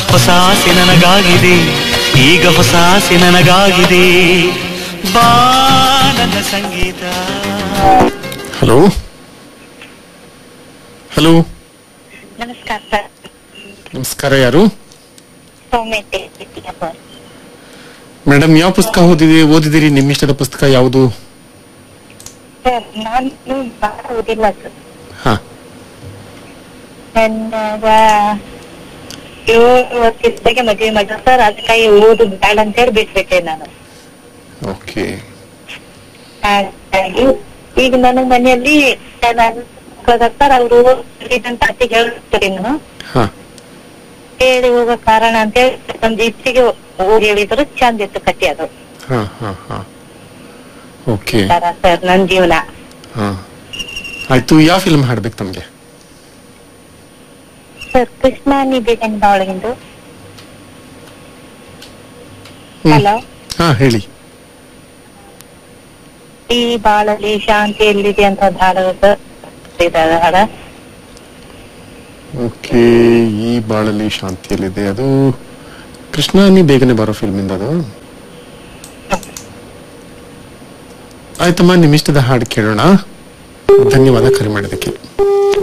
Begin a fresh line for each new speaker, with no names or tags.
ಹೊಸ ಆಸೆ ನನಗಾಗಿದೆ ಈಗ ಹೊಸ ಆಸೆ ನನಗಾಗಿದೆ ಬಾ ನನ್ನ ಸಂಗೀತ
ಹಲೋ ಹಲೋ
ನಮಸ್ಕಾರ ಸರ್
ನಮಸ್ಕಾರ ಯಾರು
ಸೌಮ್ಯತೆ ಸರ್
ಮೇಡಮ್ ಯಾವ ಪುಸ್ತಕ ಓದಿದಿ ಓದಿದಿರಿ ನಿಮ್ಮ ಇಷ್ಟದ ಪುಸ್ತಕ ಯಾವುದು
ಸರ್ ನಾನು ಬಹಳ ಓದಿಲ್ಲ ಸರ್
ಹಾ
ನನ್ನ ಏಳು ವರ್ಷದಾಗೆ ಮದುವೆ ಮಾಡಿದ್ರು ಸರ್ ಅದಕ್ಕಾಗಿ ಓದು ಬೇಡ ಅಂತೇಳಿ ಬಿಟ್ಬಿಟ್ಟೆ ನಾನು
ಓಕೆ
ಹಾಗಾಗಿ ಈಗ ನನ್ನ ಮನೆಯಲ್ಲಿ ನಾನು ಸರ್ ಅವರು ಅಂತ ಅತ್ತಿಗೆ ಹೇಳ್ತಾರೆ ನಾನು
ಹಾ
ಹೇಳಿ ಹೋಗೋ ಕಾರಣ ಅಂತೇಳಿ ಒಂದು ಇಚ್ಛೆಗೆ ಹೋಗಿ ಹೇಳಿದ್ರು ಚಂದ ಇತ್ತು ಕಟ್ಟಿ ಅದು
ಹಾ ಹಾ ಹಾ ಓಕೆ
ತರ ಸರ್ ನನ್ ಜೀವನ
ಹಾ ಆಯ್ತು ಯಾವ ಫಿಲ್ಮ್ ಹಾಡ್ಬೇಕು ತಮ್ಗೆ
ಸರ್ ಕೃಷ್ಣ ನಿಧಿಗಂಡ ಒಳಗಿಂದು
ಹ್ಮ್.
ಹಲೋ
ಹಾ ಹೇಳಿ
ಈ ಬಾಳಲಿ ಶಾಂತಿ ಎಲ್ಲಿದೆ ಅಂತ ಒಂದ್ ಹಾಡು ಸರ್ ಇದಾದ ಹಾಡ
ಓಕೆ ಈ ಬಾಳಲಿ ಶಾಂತಿಯಲ್ಲಿದೆ ಅದು ಕೃಷ್ಣ ನೀ ಬೇಗನೆ ಬರೋ ಫಿಲ್ಮ್ ಇಂದ ಅದು ಆಯ್ತಮ್ಮ ನಿಮ್ಮ ಇಷ್ಟದ ಹಾಡು ಕೇಳೋಣ ಧನ್ಯವಾದ ಕರೆ ಮಾಡಿದ್ದಕ್ಕೆ